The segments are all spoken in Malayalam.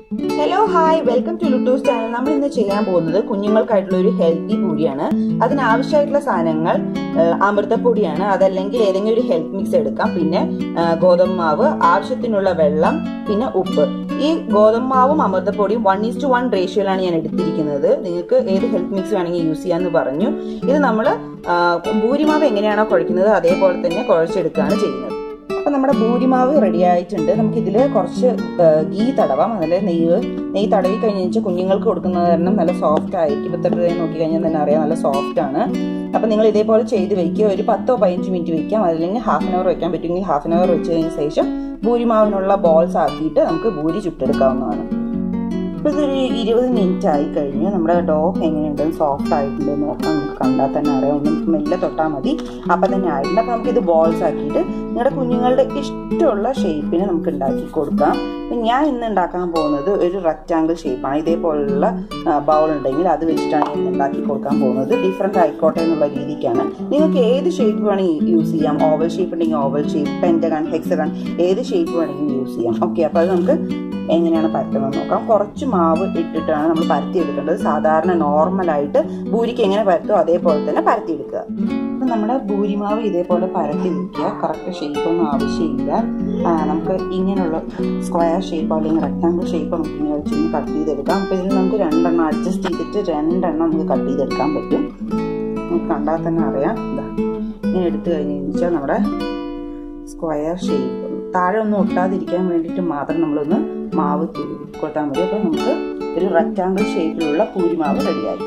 ഹലോ ഹായ് വെൽക്കം ടു ലുട്ടൂസ് ചാനൽ നമ്മൾ ഇന്ന് ചെയ്യാൻ പോകുന്നത് കുഞ്ഞുങ്ങൾക്കായിട്ടുള്ള ഒരു ഹെൽത്തി പൂരിയാണ് അതിനാവശ്യമായിട്ടുള്ള സാധനങ്ങൾ ആ, അമൃതപ്പൊടിയാണ് അതല്ലെങ്കിൽ ഏതെങ്കിലും ഒരു ഹെൽത്ത് മിക്സ് എടുക്കാം പിന്നെ ആ, ഗോതമ്പ് മാവ് ആവശ്യത്തിനുള്ള വെള്ളം പിന്നെ ഉപ്പ് ഈ ഗോതമ്പ് മാവും അമൃതപ്പൊടിയും വൺ ഈസ് ടു വൺ റേഷ്യോയിലാണ് ഞാൻ എടുത്തിരിക്കുന്നത് നിങ്ങൾക്ക് ഏത് ഹെൽത്ത് മിക്സ് വേണമെങ്കിൽ യൂസ് ചെയ്യാമെന്ന് പറഞ്ഞു ഇത് നമ്മൾ ഭൂരിമാവ് എങ്ങനെയാണോ കുഴക്കുന്നത് അതേപോലെ തന്നെ കുഴച്ചെടുക്കുകയാണ് ചെയ്യുന്നത് അപ്പൊ നമ്മുടെ ഭൂരിമാവ് റെഡി ആയിട്ടുണ്ട് നമുക്ക് ഇതിൽ കുറച്ച് ഗീ തടവാം അതിൽ നെയ്യ് നെയ്യ് തടവി കഴിഞ്ഞ് വെച്ചാൽ കുഞ്ഞുങ്ങൾക്ക് കൊടുക്കുന്നത് കാരണം നല്ല സോഫ്റ്റ് ആയിരിക്കും ഇപ്പത്തെ നോക്കി കഴിഞ്ഞാൽ തന്നെ അറിയാം നല്ല സോഫ്റ്റ് ആണ് അപ്പൊ നിങ്ങൾ ഇതേപോലെ ചെയ്ത് വെക്കുക ഒരു പത്തോ പതിനഞ്ച് മിനിറ്റ് വെക്കാം അല്ലെങ്കിൽ ഹാഫ് ആൻ അവർ വെക്കാൻ പറ്റുമെങ്കിൽ ഹാഫ് ആൻ അവർ വെച്ച് കഴിഞ്ഞ ശേഷം ഭൂരിമാവിനുള്ള ബോൾസ് ആക്കിയിട്ട് നമുക്ക് ഭൂരി ചുട്ടെടുക്കാവുന്നതാണ് ഇപ്പൊ ഇതൊരു ഇരുപത് മിനിറ്റ് ആയി കഴിഞ്ഞു നമ്മുടെ ഡോ എങ്ങനെയുണ്ട് സോഫ്റ്റ് ആയിട്ടുണ്ട് നോക്കാം നമുക്ക് കണ്ടാൽ തന്നെ അറിയാം ഒന്ന് മെല്ലെ തൊട്ടാൽ മതി അപ്പം തന്നെ ആയിട്ടുണ്ട് അപ്പം നമുക്കിത് ബോൾസ് ആക്കിയിട്ട് നിങ്ങളുടെ കുഞ്ഞുങ്ങളുടെ ഇഷ്ടമുള്ള ഷേപ്പിന് നമുക്ക് ഉണ്ടാക്കി കൊടുക്കാം അപ്പം ഞാൻ ഇന്ന് ഉണ്ടാക്കാൻ പോകുന്നത് ഒരു റെക്റ്റാങ്കിൾ ഷേപ്പാണ് ഇതേപോലുള്ള ബൗൾ ഉണ്ടെങ്കിൽ അത് വെച്ചിട്ടാണ് ഞാൻ ഇന്ന് ഉണ്ടാക്കി കൊടുക്കാൻ പോകുന്നത് ഡിഫറെൻ്റ് ആയിക്കോട്ടെ എന്നുള്ള രീതിക്കാണ് നിങ്ങൾക്ക് ഏത് ഷേപ്പ് വേണമെങ്കിൽ യൂസ് ചെയ്യാം ഓവൽ ഷേപ്പ് ഉണ്ടെങ്കിൽ ഓവൽ ഷേപ്പ് പെൻറ്റഗൺ ഹെക്സഗൺ ഏത് ഷേപ്പ് വേണമെങ്കിലും യൂസ് ചെയ്യാം ഓക്കെ അപ്പോൾ അത് നമുക്ക് എങ്ങനെയാണ് പരത്തുന്നത് നോക്കാം കുറച്ച് മാവ് ഇട്ടിട്ടാണ് നമ്മൾ പരത്തി എടുക്കേണ്ടത് സാധാരണ നോർമലായിട്ട് ഭൂരിക്ക് എങ്ങനെ പരത്തോ അതേപോലെ തന്നെ പരത്തി എടുക്കുക അപ്പം നമ്മുടെ ഭൂരിമാവ് ഇതേപോലെ പരത്തി വെക്കുക കറക്റ്റ് ഷേപ്പൊന്നും ആവശ്യമില്ല ആ, നമുക്ക് ഇങ്ങനെയുള്ള സ്ക്വയർ ഷേപ്പ് അല്ലെങ്കിൽ റെക്ടാങ്കിൾ ഷേപ്പ് നമുക്ക് ഇങ്ങനെ വെച്ച് കട്ട് ചെയ്തെടുക്കാം അപ്പോൾ ഇതിൽ നമുക്ക് രണ്ടെണ്ണം അഡ്ജസ്റ്റ് ചെയ്തിട്ട് രണ്ടെണ്ണം നമുക്ക് കട്ട് ചെയ്തെടുക്കാൻ പറ്റും നമുക്ക് കണ്ടാൽ തന്നെ അറിയാം ഇതാ ഇങ്ങനെ എടുത്തു കഴിഞ്ഞ് വെച്ചാൽ നമ്മുടെ സ്ക്വയർ ഷേപ്പ് താഴെ ഒന്നും ഒട്ടാതിരിക്കാൻ വേണ്ടിയിട്ട് മാത്രം നമ്മളൊന്ന് മാവ് തൂവി കൊടുത്താൽ മതി അപ്പോൾ നമുക്ക് ഒരു റെക്റ്റാങ്കിൾ ഷേപ്പിലുള്ള പൂരിമാവ് റെഡിയായി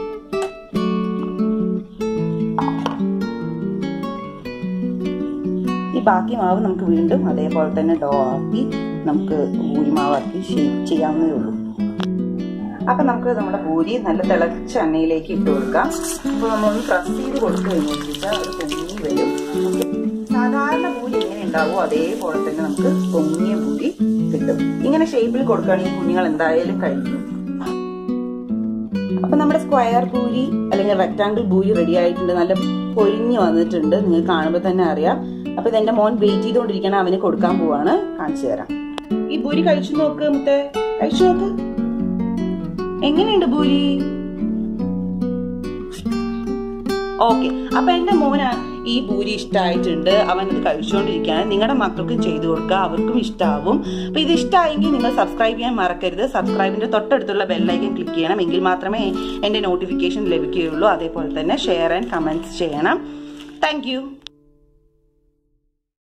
ഈ ബാക്കി മാവ് നമുക്ക് വീണ്ടും അതേപോലെ തന്നെ ഡോ ആക്കി നമുക്ക് പൂരിമാവാക്കി ഷേപ്പ് ചെയ്യാവുന്നതേ ഉള്ളൂ അപ്പൊ നമുക്ക് നമ്മുടെ പൂരി നല്ല തിളച്ച എണ്ണയിലേക്ക് ഇട്ട് കൊടുക്കാം അപ്പോൾ നമ്മളൊന്ന് പ്രസ് ചെയ്ത് കൊടുത്തു കഴിഞ്ഞാൽ അത് പൊങ്ങി വരും സാധാരണ പൂരി എങ്ങനെ ഉണ്ടാവോ അതേപോലെ തന്നെ നമുക്ക് പൊങ്ങിയ പൂരി കിട്ടും ഇങ്ങനെ ഷേപ്പിൽ കൊടുക്കുകയാണെങ്കിൽ കുഞ്ഞുങ്ങൾ എന്തായാലും കഴിക്കും അപ്പൊ നമ്മുടെ സ്ക്വയർ പൂരി അല്ലെങ്കിൽ റെക്ടാങ്കിൾ പൂരി റെഡി ആയിട്ടുണ്ട് നല്ല പൊരിഞ്ഞു വന്നിട്ടുണ്ട് നിങ്ങൾക്ക് കാണുമ്പോൾ തന്നെ അറിയാം അപ്പൊ ഇതെന്റെ മോൻ വെയിറ്റ് ചെയ്തുകൊണ്ടിരിക്കണം അവന് കൊടുക്കാൻ പോവാണ് കാണിച്ചു തരാം ഈ പൂരി കഴിച്ചു നോക്ക് മുത്തേ കഴിച്ചു നോക്ക് എങ്ങനെയുണ്ട് പൂരി ഓക്കെ അപ്പൊ എന്റെ മോന് ഈ പൂരി ഇഷ്ടമായിട്ടുണ്ട് അവൻ ഇത് കഴിച്ചുകൊണ്ടിരിക്കുകയാണ് നിങ്ങളുടെ മക്കൾക്കും ചെയ്തു കൊടുക്കുക അവർക്കും ഇഷ്ടമാവും അപ്പൊ ഇത് ഇഷ്ടമായെങ്കിൽ നിങ്ങൾ സബ്സ്ക്രൈബ് ചെയ്യാൻ മറക്കരുത് സബ്സ്ക്രൈബിന്റെ തൊട്ടടുത്തുള്ള ബെല്ലൈക്കൻ ക്ലിക്ക് ചെയ്യണം എങ്കിൽ മാത്രമേ എന്റെ നോട്ടിഫിക്കേഷൻ ലഭിക്കുകയുള്ളൂ അതേപോലെ തന്നെ ഷെയർ ആൻഡ് കമന്റ്സ് ചെയ്യണം താങ്ക്